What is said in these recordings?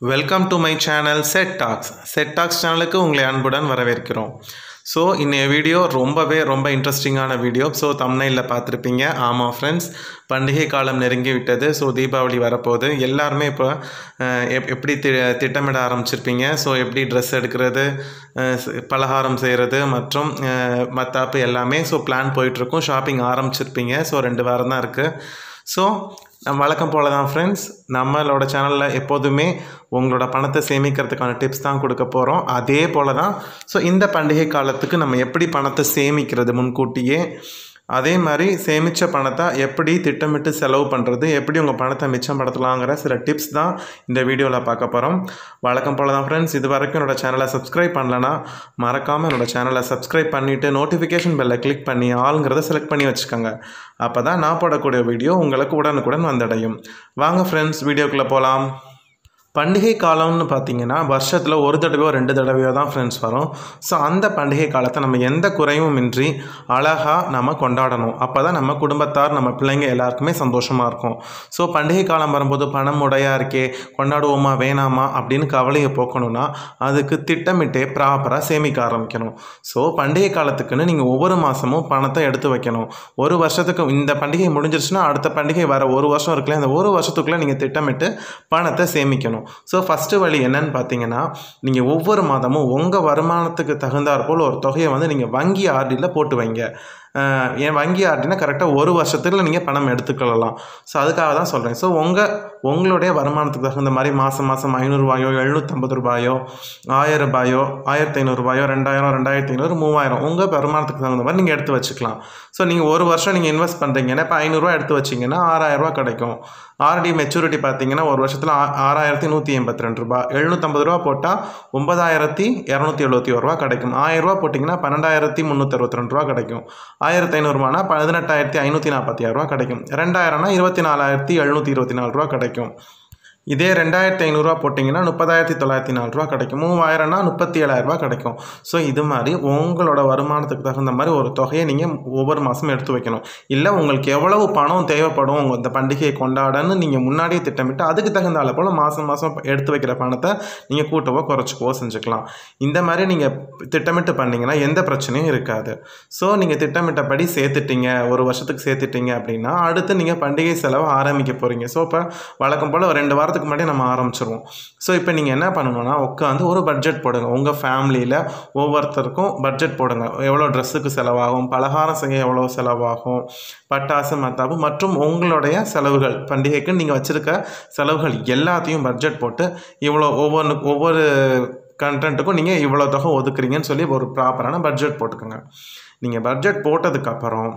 welcome to my channel set talks set talks சேனலுக்கு உங்களை அன்புடன் வரவேற்கிறோம் ஸோ இன்றைய வீடியோ ரொம்பவே ரொம்ப இன்ட்ரெஸ்டிங்கான வீடியோ ஸோ தம்னையில் பார்த்துருப்பீங்க ஆமாம் ஃப்ரெண்ட்ஸ் பண்டிகை காலம் நெருங்கி விட்டது ஸோ தீபாவளி வரப்போகுது எல்லாருமே இப்போ அஹ், எப் எப்படி தி திட்டமிட ஆரம்பிச்சிருப்பீங்க ஸோ எப்படி ட்ரெஸ் எடுக்கிறது அஹ், ஸ்- பலகாரம் செய்கிறது மற்றும் அஹ், மத்தாப்பு எல்லாமே ஸோ பிளான் போயிட்டுருக்கும் ஷாப்பிங் ஆரம்பிச்சிருப்பீங்க ஸோ ரெண்டு வாரம் தான் இருக்குது ஸோ நம்ம வழக்கம் போல தான் ஃப்ரெண்ட்ஸ் நம்மளோட சேனலில் எப்போதுமே உங்களோட பணத்தை சேமிக்கிறதுக்கான டிப்ஸ் தான் கொடுக்க போகிறோம் அதே போல தான் ஸோ இந்த பண்டிகை காலத்துக்கு நம்ம எப்படி பணத்தை சேமிக்கிறது முன்கூட்டியே அதே மாதிரி சேமித்த பணத்தை எப்படி திட்டமிட்டு செலவு பண்ணுறது எப்படி உங்கள் பணத்தை மிச்சப்படுத்தலாங்கிற சில டிப்ஸ் தான் இந்த வீடியோவில் பார்க்க போகிறோம் வழக்கம் போல தான் ஃப்ரெண்ட்ஸ் இது வரைக்கும் என்னோட சேனலை சப்ஸ்கிரைப் பண்ணலனா மறக்காமல் என்னோட சேனலை சப்ஸ்கிரைப் பண்ணிவிட்டு நோட்டிஃபிகேஷன் பெல்லை கிளிக் பண்ணி ஆளுங்கிறத செலக்ட் பண்ணி வச்சுக்கோங்க அப்போ தான் நான் போடக்கூடிய வீடியோ உங்களுக்கு உடனுக்குடன் வந்தடையும் வாங்க ஃப்ரெண்ட்ஸ் வீடியோக்குள்ளே போகலாம் பண்டிகை காலம்னு பார்த்தீங்கன்னா வருஷத்தில் ஒரு தடவையோ ரெண்டு தடவையோ தான் ஃப்ரெண்ட்ஸ் வரும் ஸோ அந்த பண்டிகை காலத்தை நம்ம எந்த குறையும் இன்றி அழகாக நம்ம கொண்டாடணும் அப்போ தான் நம்ம குடும்பத்தார் நம்ம பிள்ளைங்க எல்லாருக்குமே சந்தோஷமாக இருக்கும் ஸோ பண்டிகை காலம் வரும்போது பணம் உடையா இருக்கே கொண்டாடுவோமா வேணாமா அப்படின்னு கவலையை போக்கணும்னா அதுக்கு திட்டமிட்டே ப்ராப்பராக சேமிக்க ஆரம்பிக்கணும் ஸோ பண்டிகை காலத்துக்குன்னு நீங்கள் ஒவ்வொரு மாதமும் பணத்தை எடுத்து வைக்கணும் ஒரு வருஷத்துக்கு இந்த பண்டிகை முடிஞ்சிருச்சுன்னா அடுத்த பண்டிகை வர ஒரு வருஷம் இருக்குல்ல அந்த ஒரு வருஷத்துக்குள்ளே நீங்கள் திட்டமிட்டு பணத்தை சேமிக்கணும் ஸோ ஃபஸ்ட்டு வழி என்னன்னு பார்த்தீங்கன்னா நீங்கள் ஒவ்வொரு மாதமும் உங்கள் வருமானத்துக்கு தகுந்தாற் போல் ஒரு தொகையை வந்து நீங்கள் வங்கி ஆர்டியில் போட்டு வைங்க அஹ் என் வங்கி ஆர்டினா கரெக்டாக ஒரு வருஷத்துல நீங்கள் பணம் எடுத்துக்கொள்ளலாம் ஸோ அதுக்காக தான் சொல்கிறேன் ஸோ உங்கள் உங்களுடைய வருமானத்துக்கு தகுந்த மாதிரி மாதம் மாதம் ஐநூறுரூவாயோ எழுநூற்றம்பது ரூபாயோ ஆயிரம் ரூபாயோ ஆயிரத்தி ஐநூறுரூபாயோ ரெண்டாயிரம் ரெண்டாயிரத்தி ஐநூறு மூவாயிரம் உங்கள் வருமானத்துக்கு தகுந்த மாதிரி நீங்கள் எடுத்து வச்சுக்கலாம் ஸோ நீங்கள் ஒரு வருஷம் நீங்கள் இன்வெஸ்ட் பண்ணுறீங்கன்னா இப்போ ஐநூறுரூவா எடுத்து வச்சிங்கன்னா ஆறாயிரரூவா கிடைக்கும் ஆர்டி மெச்சூரிட்டி பார்த்தீங்கன்னா ஒரு வருஷத்தில் ஆ- ஆறாயிரத்தி நூற்றி எண்பத்தி ரெண்டு ரூபா எழுநூற்றம்பது ரூபா போட்டால் ஒன்பதாயிரத்தி இரநூத்தி எழுபத்தி ஒரு ரூபா கிடைக்கும் ஆயிரம் ரூபா போட்டிங்கன்னா பன்னெண்டாயிரத்தி முந்நூற்றி அறுபத்தி ரெண்டு ரூபா கிடைக்கும் ஆயிரத்தி ஐநூறுரூவானா பதினெட்டாயிரத்தி ஐநூற்றி நாற்பத்தி ஆறு ரூபா கிடைக்கும் ரெண்டாயிரம்னா இருபத்தி நாலாயிரத்தி எழுநூற்றி இருபத்தி நாலு ரூபா கிடைக்கும் இதே ரெண்டாயிரத்தி ஐநூறுரூவா போட்டிங்கன்னா முப்பதாயிரத்தி தொள்ளாயிரத்தி நாலு ரூபா கிடைக்கும் மூவாயிரம்னா முப்பத்தி ஏழாயிரரூபா கிடைக்கும் ஸோ இது மாதிரி உங்களோட வருமானத்துக்கு தகுந்த மாதிரி ஒரு தொகையை நீங்கள் ஒவ்வொரு மாதமும் எடுத்து வைக்கணும் இல்லை உங்களுக்கு எவ்வளவு பணம் தேவைப்படும் உங்கள் இந்த பண்டிகையை கொண்டாடன்னு நீங்கள் முன்னாடியே திட்டமிட்டு அதுக்கு தகுந்த அளவு போல் மாதம் மாதம் எடுத்து வைக்கிற பணத்தை நீங்கள் கூட்டவோ குறைச்சிக்கவோ செஞ்சுக்கலாம் இந்த மாதிரி நீங்கள் திட்டமிட்டு பண்ணீங்கன்னா எந்த பிரச்சனையும் இருக்காது ஸோ நீங்கள் திட்டமிட்டபடி சேர்த்துட்டீங்க ஒரு வருஷத்துக்கு சேர்த்துட்டீங்க அப்படின்னா அடுத்து நீங்கள் பண்டிகை செலவு ஆரம்பிக்க போகிறீங்க ஸோ இப்போ வழக்கம் போல் ஒரு ரெண்டு வாரத்துக்கு முன்னாடி நம்ம ஆரம்பிச்சிருவோம் ஸோ இப்போ நீங்கள் என்ன பண்ணணும்னா உட்காந்து ஒரு பட்ஜெட் போடுங்க உங்கள் ஃபேமிலியில் ஒவ்வொருத்தருக்கும் பட்ஜெட் போடுங்க எவ்வளோ ட்ரெஸ்ஸுக்கு செலவாகும் பலகாரம் செய்ய எவ்வளோ செலவாகும் பட்டாசு மத்தாப்பு மற்றும் உங்களுடைய செலவுகள் பண்டிகைக்கு நீங்கள் வச்சுருக்க செலவுகள் எல்லாத்தையும் பட்ஜெட் போட்டு இவ்வளோ ஒவ்வொன்று ஒவ்வொரு கண்டென்ட்டுக்கும் நீங்கள் இவ்வளோ தொகை ஒதுக்குறீங்கன்னு சொல்லி ஒரு ப்ராப்பரான பட்ஜெட் போட்டுக்கோங்க நீங்கள் பட்ஜெட் போட்டதுக்கப்புறம்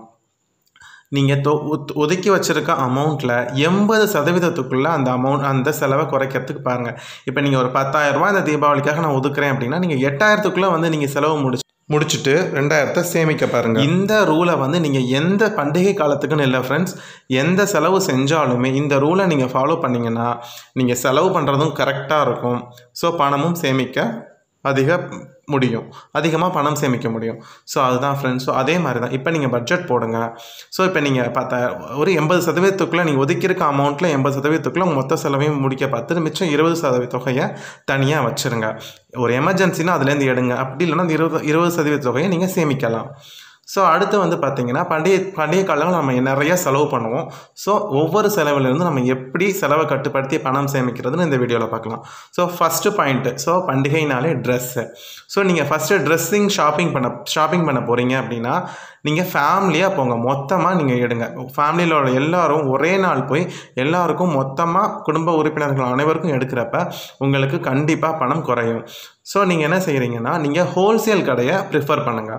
நீங்கள் தொ ஒத்- ஒதுக்கி வச்சிருக்க அமௌண்ட்டில் எண்பது சதவீதத்துக்குள்ளே அந்த அமௌண்ட் அந்த செலவை குறைக்கிறதுக்கு பாருங்கள் இப்போ நீங்கள் ஒரு 10000 ரூபாய் இந்த தீபாவளிக்காக நான் ஒதுக்குறேன் அப்படின்னா நீங்கள் எட்டாயிரத்துக்குள்ளே வந்து நீங்கள் செலவு முடிச்சு முடிச்சுட்டு ரெண்டாயிரத்தை சேமிக்க பாருங்க இந்த ரூலை வந்து நீங்கள் எந்த பண்டிகை காலத்துக்குன்னு இல்லை ஃப்ரெண்ட்ஸ் எந்த செலவு செஞ்சாலுமே இந்த ரூலை நீங்கள் ஃபாலோ பண்ணீங்கன்னா நீங்கள் செலவு பண்ணுறதும் கரெக்டாக இருக்கும் ஸோ பணமும் சேமிக்க அதிக முடியும் அதிகமாக பணம் சேமிக்க முடியும் ஸோ அதுதான் ஃப்ரெண்ட்ஸ் ஸோ அதே மாதிரி தான் இப்போ நீங்கள் பட்ஜெட் போடுங்க ஸோ இப்போ நீங்கள் பார்த்தா ஒரு எண்பது சதவீதத்துக்குள்ளே நீங்கள் ஒதுக்கியிருக்க அமௌண்ட்டில் எண்பது சதவீதத்துக்குள்ளே உங்கள் மொத்த செலவையும் முடிக்க பார்த்து மிச்சம் இருபது சதவீத தொகையை தனியாக வச்சுருங்க ஒரு எமர்ஜென்சினா அதுலேருந்து எடுங்க அப்படி இல்லைன்னா அந்த இருபது இருபது சதவீத தொகையை நீங்கள் சேமிக்கலாம் ஸோ அடுத்து வந்து பார்த்தீங்கன்னா பண்டிகை பண்டிகை காலங்கள் நம்ம நிறைய செலவு பண்ணுவோம் ஸோ ஒவ்வொரு செலவுலேருந்து நம்ம எப்படி செலவை கட்டுப்படுத்தி பணம் சேமிக்கிறதுன்னு இந்த வீடியோவில் பார்க்கலாம் ஸோ ஃபஸ்ட்டு பாயிண்ட்டு ஸோ பண்டிகைனாலே ட்ரெஸ்ஸு ஸோ நீங்கள் ஃபஸ்ட்டு ட்ரெஸ்ஸிங் ஷாப்பிங் பண்ண ஷாப்பிங் பண்ண போகிறீங்க அப்படின்னா நீங்கள் ஃபேமிலியாக போங்க மொத்தமாக நீங்கள் எடுங்க ஃபேமிலியில் உள்ள எல்லாரும் ஒரே நாள் போய் எல்லாருக்கும் மொத்தமாக குடும்ப உறுப்பினர்கள் அனைவருக்கும் எடுக்கிறப்ப உங்களுக்கு கண்டிப்பாக பணம் குறையும் ஸோ நீங்கள் என்ன செய்கிறீங்கன்னா நீங்கள் ஹோல்சேல் கடையை ப்ரிஃபர் பண்ணுங்கள்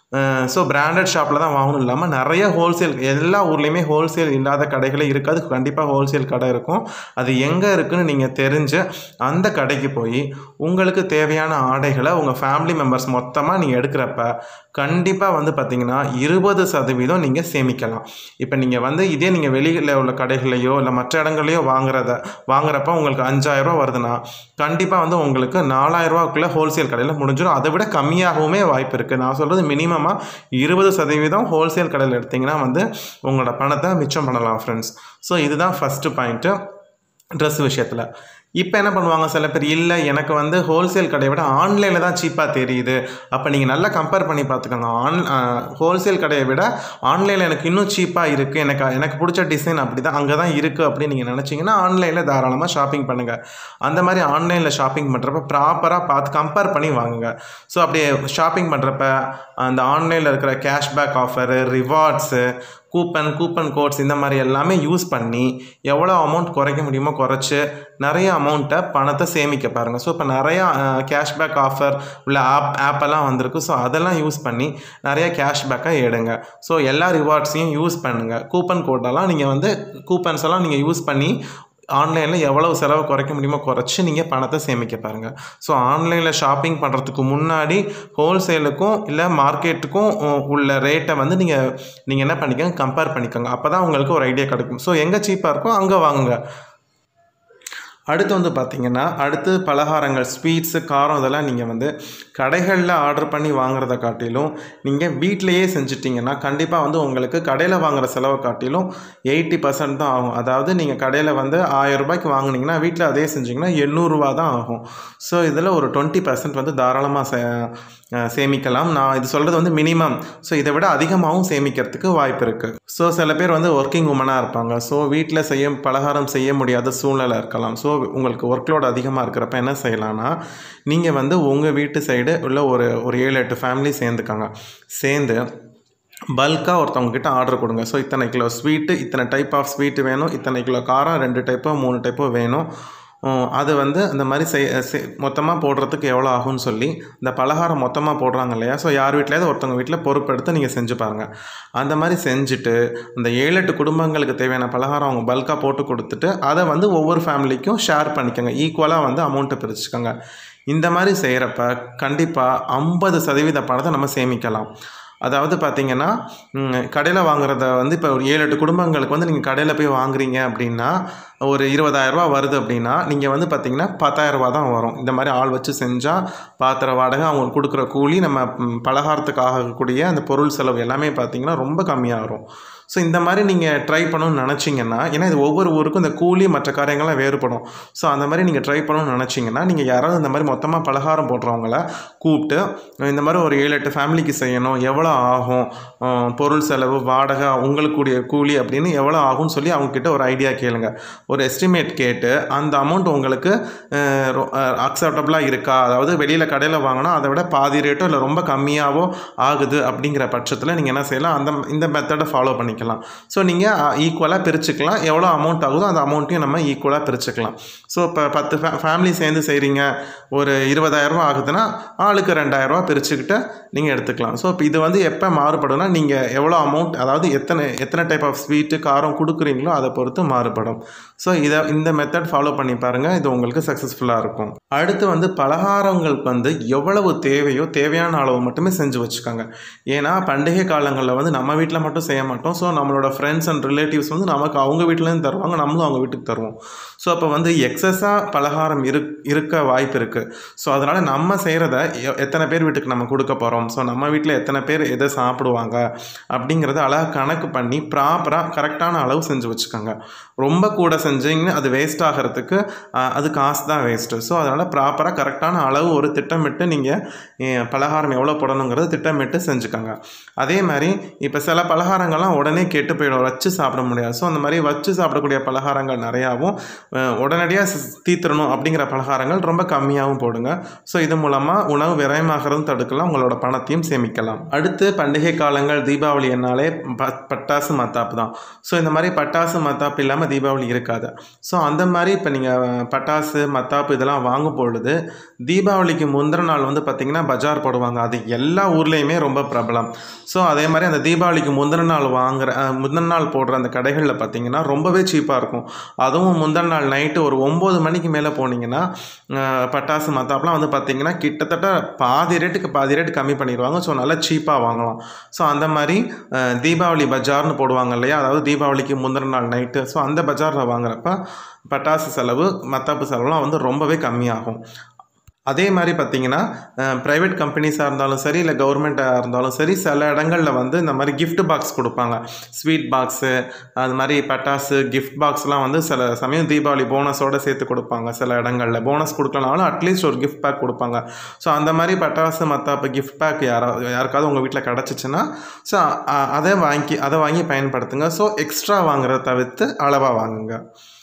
ஸோ பிராண்டட் ஷாப்பில் தான் வாங்கணும் இல்லாமல் நிறைய ஹோல்சேல் எல்லா ஊர்லேயுமே ஹோல்சேல் இல்லாத கடைகளே இருக்காது கண்டிப்பாக ஹோல்சேல் கடை இருக்கும் அது எங்கே இருக்குன்னு நீங்கள் தெரிஞ்சு அந்த கடைக்கு போய் உங்களுக்கு தேவையான ஆடைகளை உங்கள் ஃபேமிலி மெம்பர்ஸ் மொத்தமாக நீங்கள் எடுக்கிறப்ப கண்டிப்பாக வந்து பார்த்தீங்கன்னா இருபது சதவீதம் நீங்கள் சேமிக்கலாம் இப்போ நீங்கள் வந்து இதே நீங்கள் வெளியில் உள்ள கடைகளையோ இல்லை மற்ற இடங்களையோ வாங்குறத வாங்குறப்ப உங்களுக்கு அஞ்சாயிரரூவா வருதுன்னா கண்டிப்பாக வந்து உங்களுக்கு நாலாயிரரூவாக்குள்ளே ஹோல்சேல் கடையில் முடிஞ்சிடும் அதை விட கம்மியாகவுமே வாய்ப்பு இருக்குது நான் சொல்கிறது மினிமமாக இருபது சதவீதம் ஹோல்சேல் கடையில் எடுத்திங்கன்னா வந்து உங்களோட பணத்தை மிச்சம் பண்ணலாம் ஃப்ரெண்ட்ஸ் ஸோ இதுதான் ஃபஸ்ட்டு பாயிண்ட்டு ட்ரெஸ் விஷயத்தில் இப்போ என்ன பண்ணுவாங்க சில பேர் இல்லை எனக்கு வந்து ஹோல்சேல் கடையை விட ஆன்லைனில் தான் சீப்பாக தெரியுது அப்போ நீங்கள் நல்லா கம்பேர் பண்ணி பார்த்துக்கோங்க ஆன் ஹோல்சேல் கடையை விட ஆன்லைனில் எனக்கு இன்னும் சீப்பாக இருக்குது எனக்கு எனக்கு பிடிச்ச டிசைன் அப்படி தான் அங்கே தான் இருக்குது அப்படின்னு நீங்கள் நினச்சிங்கன்னா ஆன்லைனில் தாராளமாக ஷாப்பிங் பண்ணுங்கள் அந்த மாதிரி ஆன்லைனில் ஷாப்பிங் பண்ணுறப்ப ப்ராப்பராக பார்த்து கம்பேர் பண்ணி வாங்குங்க ஸோ அப்படியே ஷாப்பிங் பண்ணுறப்ப அந்த ஆன்லைனில் இருக்கிற cashback offer rewards coupon coupon codes இந்த மாதிரி எல்லாமே யூஸ் பண்ணி எவ்வளோ அமௌண்ட் குறைக்க முடியுமோ குறைச்சி நிறைய அமௌண்ட்டை பணத்தை சேமிக்க பாருங்கள் ஸோ இப்போ நிறையா கேஷ்பேக் ஆஃபர் உள்ள ஆப் ஆப்பெல்லாம் வந்திருக்கு ஸோ அதெல்லாம் யூஸ் பண்ணி நிறைய கேஷ்பேக்கை எடுங்க ஸோ எல்லா ரிவார்ட்ஸையும் யூஸ் பண்ணுங்கள் கூப்பன் கோடெல்லாம் நீங்கள் வந்து கூப்பன்ஸ் எல்லாம் நீங்கள் யூஸ் பண்ணி ஆன்லைனில் எவ்வளவு செலவு குறைக்க முடியுமோ குறைச்சி நீங்கள் பணத்தை சேமிக்க பாருங்கள் ஸோ ஆன்லைனில் ஷாப்பிங் பண்ணுறதுக்கு முன்னாடி ஹோல்சேலுக்கும் இல்லை மார்க்கெட்டுக்கும் உள்ள ரேட்டை வந்து நீங்கள் நீங்கள் என்ன பண்ணிக்கோங்க கம்பேர் பண்ணிக்கோங்க அப்போ தான் உங்களுக்கு ஒரு ஐடியா கிடைக்கும் ஸோ எங்கே சீப்பாக இருக்கோ அங்கே வாங்குங்க அடுத்து வந்து பார்த்திங்கன்னா அடுத்து பலகாரங்கள் ஸ்வீட்ஸு காரம் இதெல்லாம் நீங்கள் வந்து கடைகளில் ஆர்டர் பண்ணி வாங்குறத காட்டிலும் நீங்கள் வீட்டிலையே செஞ்சிட்டிங்கன்னா கண்டிப்பாக வந்து உங்களுக்கு கடையில் வாங்குற செலவை காட்டிலும் எயிட்டி பர்சன்ட் தான் ஆகும் அதாவது நீங்கள் கடையில் வந்து ஆயிரம் ரூபாய்க்கு வாங்குனீங்கன்னா வீட்டில் அதே செஞ்சிங்கன்னா எண்ணூறுரூவா தான் ஆகும் ஸோ இதில் ஒரு டுவெண்ட்டி பர்சன்ட் வந்து தாராளமாக சே அஹ் சேமிக்கலாம் நான் இது சொல்கிறது வந்து மினிமம் ஸோ இதை விட அதிகமாகவும் சேமிக்கிறதுக்கு வாய்ப்பு இருக்குது ஸோ சில பேர் வந்து ஒர்க்கிங் உமனாக இருப்பாங்க ஸோ வீட்டில் செய்ய பலகாரம் செய்ய முடியாத சூழ்நிலை இருக்கலாம் ஸோ உங்களுக்கு ஒர்க் லோட் அதிகமாக இருக்கிறப்ப என்ன செய்யலாம்னா நீங்கள் வந்து உங்கள் வீட்டு சைடு உள்ள ஒரு ஒரு ஏழு எட்டு ஃபேமிலி சேர்ந்துக்காங்க சேர்ந்து பல்காக ஒருத்தவங்க கிட்ட ஆர்டர் கொடுங்க ஸோ இத்தனை கிலோ ஸ்வீட்டு இத்தனை டைப் ஆஃப் ஸ்வீட்டு வேணும் இத்தனை கிலோ காரம் ரெண்டு டைப்போ மூணு டைப்போ வேணும் உம், அது வந்து அந்த மாதிரி செய் மொத்தமாக போடுறதுக்கு எவ்வளோ ஆகும்னு சொல்லி இந்த பலகாரம் மொத்தமாக போடுறாங்க இல்லையா ஸோ யார் வீட்லையாவது ஒருத்தவங்க வீட்டில் பொறுப்பெடுத்து நீங்கள் செஞ்சு பாருங்கள் அந்த மாதிரி செஞ்சுட்டு அந்த ஏழு எட்டு குடும்பங்களுக்கு தேவையான பலகாரம் அவங்க பல்காக போட்டு கொடுத்துட்டு அதை வந்து ஒவ்வொரு ஃபேமிலிக்கும் ஷேர் பண்ணிக்கோங்க ஈக்குவலாக வந்து அமௌண்ட்டை பிரிச்சுக்கோங்க இந்த மாதிரி செய்கிறப்ப கண்டிப்பாக ஐம்பது சதவீத பணத்தை நம்ம சேமிக்கலாம் அதாவது பார்த்தீங்கன்னா கடையில் வாங்குறத வந்து இப்போ ஒரு ஏழு எட்டு குடும்பங்களுக்கு வந்து நீங்கள் கடையில் போய் வாங்குறீங்க அப்படின்னா ஒரு இருபதாயிரரூபா வருது அப்படின்னா நீங்கள் வந்து பார்த்தீங்கன்னா பத்தாயிரரூபா தான் வரும் இந்த மாதிரி ஆள் வச்சு செஞ்சால் பாத்திர வாடகை அவங்களுக்கு கொடுக்குற கூலி நம்ம ம், பலகாரத்துக்கு ஆகக்கூடிய அந்த பொருள் செலவு எல்லாமே பார்த்தீங்கன்னா ரொம்ப கம்மியாக வரும் ஸோ இந்த மாதிரி நீங்கள் ட்ரை பண்ணணும்னு நினச்சிங்கன்னா ஏன்னா இது ஒவ்வொரு ஊருக்கும் இந்த கூலி மற்ற காரியங்கள்லாம் வேறுபடும் ஸோ அந்த மாதிரி நீங்கள் ட்ரை பண்ணணும்னு நினச்சிங்கன்னா நீங்கள் யாராவது இந்த மாதிரி மொத்தமாக பலகாரம் போடுறவங்கள கூப்பிட்டு இந்த மாதிரி ஒரு ஏழு எட்டு ஃபேமிலிக்கு செய்யணும் எவ்வளோ ஆகும் அஹ், பொருள் செலவு வாடகை உங்களுக்கு கூடிய கூலி அப்படின்னு எவ்வளோ ஆகும்னு சொல்லி அவங்கக்கிட்ட ஒரு ஐடியா கேளுங்க ஒரு எஸ்டிமேட் கேட்டு அந்த அமௌண்ட் உங்களுக்கு அக்செப்டபுளாக இருக்கா அதாவது வெளியில் கடையில் வாங்கினா அதை விட பாதி ரேட்டோ இல்லை ரொம்ப கம்மியாகவோ ஆகுது அப்படிங்கிற பட்சத்தில் நீங்கள் என்ன செய்யலாம் அந்த இந்த மெத்தடை ஃபாலோ பண்ணிக்கலாம் ஸோ நீங்கள் ஈக்குவலாக பிரிச்சுக்கலாம் எவ்வளோ அமௌண்ட் ஆகுதோ அந்த அமௌண்ட்டையும் நம்ம ஈக்குவலாக பிரிச்சுக்கலாம் ஸோ இப்போ பத்து ஃபே ஃபேமிலி சேர்ந்து செய்கிறீங்க ஒரு இருபதாயிரரூபா ஆகுதுன்னா ஆளுக்கு ரெண்டாயிரரூபா பிரிச்சுக்கிட்டு நீங்கள் எடுத்துக்கலாம் ஸோ இப்போ இது வந்து எப்போ மாறுபடும்னா நீங்கள் எவ்வளோ அமௌண்ட் அதாவது எத்தனை எத்தனை டைப் ஆஃப் ஸ்வீட்டு காரம் கொடுக்குறீங்களோ அதை பொறுத்து மாறுபடும் ஸோ இதை இந்த மெத்தட் ஃபாலோ பண்ணி பாருங்கள் இது உங்களுக்கு சக்ஸஸ்ஃபுல்லாக இருக்கும் அடுத்து வந்து பலகாரங்களுக்கு வந்து எவ்வளவு தேவையோ தேவையான அளவு மட்டுமே செஞ்சு வச்சுக்கோங்க ஏன்னா பண்டிகை காலங்களில் வந்து நம்ம வீட்டில் மட்டும் செய்ய மாட்டோம் ஸோ நம்மளோட ஃப்ரெண்ட்ஸ் அண்ட் ரிலேட்டிவ்ஸ் வந்து நமக்கு அவங்க வீட்டிலேருந்து தருவாங்க நம்மளும் அவங்க வீட்டுக்கு தருவோம் ஸோ அப்போ வந்து எக்ஸஸாக பலகாரம் இரு இருக்க வாய்ப்பு இருக்குது ஸோ அதனால் நம்ம செய்கிறத எத்தனை பேர் வீட்டுக்கு நம்ம கொடுக்க போகிறோம் ஸோ நம்ம வீட்டில் எத்தனை பேர் எதை சாப்பிடுவாங்க அப்படிங்கிறத அழகாக கணக்கு பண்ணி ப்ராப்பராக கரெக்டான அளவு செஞ்சு வச்சுக்கோங்க ரொம்ப கூட செஞ்சீங்கன்னா அது வேஸ்ட் ஆகிறதுக்கு ஆஹ், அது காசு தான் வேஸ்ட்டு ஸோ அதனால் ப்ராப்பராக கரெக்டான அளவு ஒரு திட்டமிட்டு நீங்கள் பலகாரம் எவ்வளோ போடணுங்கிறத திட்டமிட்டு செஞ்சுக்கோங்க அதே மாதிரி இப்போ சில பலகாரங்கள்லாம் உடனே கெட்டு போயிடும் வச்சு சாப்பிட முடியாது ஸோ அந்த மாதிரி வச்சு சாப்பிடக்கூடிய பலகாரங்கள் நிறையாவும் அஹ், உடனடியாக சி- தீத்துறணும் அப்படிங்கிற பலகாரங்கள் ரொம்ப கம்மியாகவும் போடுங்க ஸோ இது மூலமாக உணவு விரயமாகிறதும் தடுக்கலாம் உங்களோட பணத்தையும் சேமிக்கலாம் அடுத்து பண்டிகை காலங்கள் தீபாவளி என்னாலே ப பட்டாசு மத்தாப்பு தான் ஸோ இந்த மாதிரி பட்டாசு மத்தாப்பு இல்லாமல் தீபாவளி இருக்காது ஸோ அந்த மாதிரி இப்போ நீங்கள் பட்டாசு மத்தாப்பு இதெல்லாம் வாங்கும் பொழுது தீபாவளிக்கு முந்தின நாள் வந்து பார்த்திங்கன்னா பஜார் போடுவாங்க அது எல்லா ஊர்லேயுமே ரொம்ப பிரபலம் ஸோ அதே மாதிரி அந்த தீபாவளிக்கு முந்தின நாள் வாங்குற அஹ், முந்தின நாள் போடுற அந்த கடைகளில் பார்த்தீங்கன்னா ரொம்பவே சீப்பாக இருக்கும் அதுவும் முந்தின நாள் நைட்டு ஒரு ஒம்பது மணிக்கு மேலே போனீங்கன்னா அஹ், பட்டாசு மத்தாப்புலாம் வந்து பார்த்தீங்கன்னா கிட்டத்தட்ட பாதி ரேட்டுக்கு பாதி ரேட்டு கம்மி பண்ணிடுவாங்க ஸோ நல்லா சீப்பாக வாங்கலாம் ஸோ அந்த மாதிரி அஹ், தீபாவளி பஜார்னு போடுவாங்க இல்லையா அதாவது தீபாவளிக்கு முந்தின நாள் நைட்டு ஸோ அந்த பஜாரில் வாங்குறப்ப பட்டாசு செலவு மத்தாப்பு செலவுலாம் வந்து ரொம்பவே கம்மியாகும் அதே மாதிரி பார்த்தீங்கன்னா ப்ரைவேட் கம்பெனிஸாக இருந்தாலும் சரி இல்லை கவர்மெண்ட்டாக இருந்தாலும் சரி சில இடங்களில் வந்து இந்த மாதிரி gift பாக்ஸ் கொடுப்பாங்க ஸ்வீட் பாக்ஸு அது மாதிரி பட்டாசு கிஃப்ட் பாக்ஸ்லாம் வந்து சில சமயம் தீபாவளி போனஸோட சேர்த்து கொடுப்பாங்க சில இடங்களில் போனஸ் கொடுக்கலனாலும் அட்லீஸ்ட் ஒரு gift பேக் கொடுப்பாங்க ஸோ அந்த மாதிரி பட்டாசு மற்ற இப்போ gift பேக் யாராவது யாருக்காவது உங்கள் வீட்டில் கிடச்சிச்சின்னா ஸோ அதை வாங்கி அதை வாங்கி பயன்படுத்துங்க ஸோ எக்ஸ்ட்ரா வாங்குறத தவிர்த்து அளவாக வாங்குங்க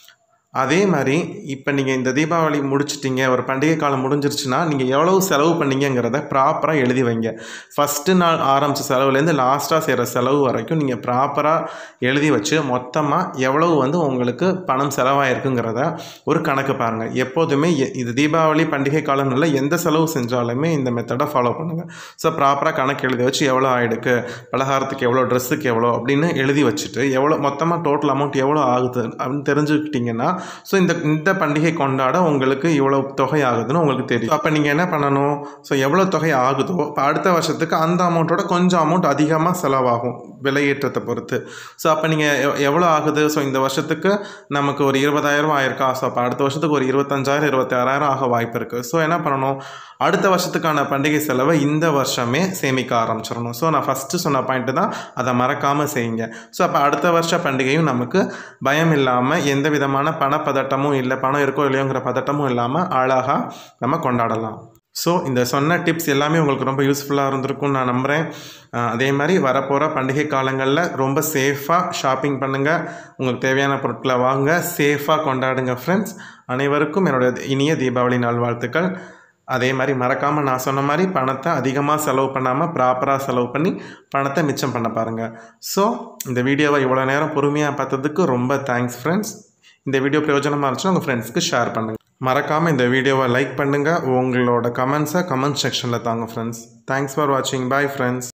அதே மாதிரி இப்போ நீங்கள் இந்த தீபாவளி முடிச்சிட்டிங்க ஒரு பண்டிகை காலம் முடிஞ்சிருச்சுன்னா நீங்கள் எவ்வளவு செலவு பண்ணீங்கங்கிறத ப்ராப்பராக எழுதி வைங்க ஃபஸ்ட்டு நாள் ஆரம்பித்த செலவுலேருந்து லாஸ்ட்டாக செய்கிற செலவு வரைக்கும் நீங்கள் ப்ராப்பராக எழுதி வச்சு மொத்தமாக எவ்வளவு வந்து உங்களுக்கு பணம் செலவாயிருக்குங்கிறத ஒரு கணக்கு பாருங்கள் எப்போதுமே எ- இது தீபாவளி பண்டிகை காலம் இல்லை எந்த செலவு செஞ்சாலுமே இந்த மெத்தடை ஃபாலோ பண்ணுங்கள் ஸோ ப்ராப்பராக கணக்கு எழுதி வச்சு எவ்வளோ ஆயிடுக்கு பலகாரத்துக்கு எவ்வளோ ட்ரெஸ்ஸுக்கு எவ்வளோ அப்படின்னு எழுதி வச்சுட்டு எவ்வளோ மொத்தமாக டோட்டல் அமௌண்ட் எவ்வளோ ஆகுது அப்படின்னு தெரிஞ்சுக்கிட்டிங்கன்னா ஸோ இந்த இந்த பண்டிகை கொண்டாட உங்களுக்கு இவ்வளோ தொகை ஆகுதுன்னு உங்களுக்கு தெரியும் அப்போ நீங்கள் என்ன பண்ணணும் ஸோ எவ்வளோ தொகை ஆகுதோ இப்போ அடுத்த வருஷத்துக்கு அந்த அமௌண்ட்டோட கொஞ்சம் அமௌண்ட் அதிகமாக செலவாகும் விலையேற்றத்தை பொறுத்து ஸோ அப்போ நீங்கள் எவ்வளோ ஆகுது ஸோ இந்த வருஷத்துக்கு நமக்கு ஒரு இருபதாயிரம் ஆயிருக்கா ஸோ அப்போ அடுத்த வருஷத்துக்கு ஒரு இருபத்தஞ்சாயிரம் இருபத்தாறாயிரம் ஆக வாய்ப்பு இருக்குது ஸோ என்ன பண்ணணும் அடுத்த வருஷத்துக்கான பண்டிகை செலவை இந்த வருஷமே சேமிக்க ஆரம்பிச்சிடணும் ஸோ நான் ஃபஸ்ட்டு சொன்ன பாயிண்ட்டு தான் அதை மறக்காமல் செய்யுங்க ஸோ அப்போ அடுத்த வருஷ பண்டிகையும் நமக்கு பயம் இல்லாமல் எந்த விதமான பணப்பதட்டமும் இல்லை பணம் இருக்கோ இல்லையோங்கிற பதட்டமும் இல்லாமல் அழகாக நம்ம கொண்டாடலாம் ஸோ இந்த சொன்ன டிப்ஸ் எல்லாமே உங்களுக்கு ரொம்ப யூஸ்ஃபுல்லாக இருந்திருக்கும்னு நான் நம்புகிறேன் அஹ் அதே மாதிரி வரப்போகிற பண்டிகை காலங்களில் ரொம்ப சேஃபாக ஷாப்பிங் பண்ணுங்கள் உங்களுக்கு தேவையான பொருட்களை வாங்க சேஃபாக கொண்டாடுங்க ஃப்ரெண்ட்ஸ் அனைவருக்கும் என்னுடைய இனிய தீபாவளி நல்வாழ்த்துக்கள் அதே மாதிரி மறக்காமல் நான் சொன்ன மாதிரி பணத்தை அதிகமாக செலவு பண்ணாமல் ப்ராப்பராக செலவு பண்ணி பணத்தை மிச்சம் பண்ண பாருங்கள் ஸோ இந்த வீடியோவை இவ்வளோ நேரம் பொறுமையாக பார்த்ததுக்கு ரொம்ப தேங்க்ஸ் ஃப்ரெண்ட்ஸ் இந்த வீடியோ பிரயோஜனமாக இருந்துச்சுன்னா உங்கள் ஃப்ரெண்ட்ஸ்க்கு ஷேர் பண்ணுங்கள் மறக்காமல் இந்த வீடியோவை லைக் பண்ணுங்கள் உங்களோட கமெண்ட்ஸை கமெண்ட் செக்ஷனில் தாங்க ஃப்ரெண்ட்ஸ் தேங்க்ஸ் ஃபார் வாட்சிங் பை ஃப்ரெண்ட்ஸ்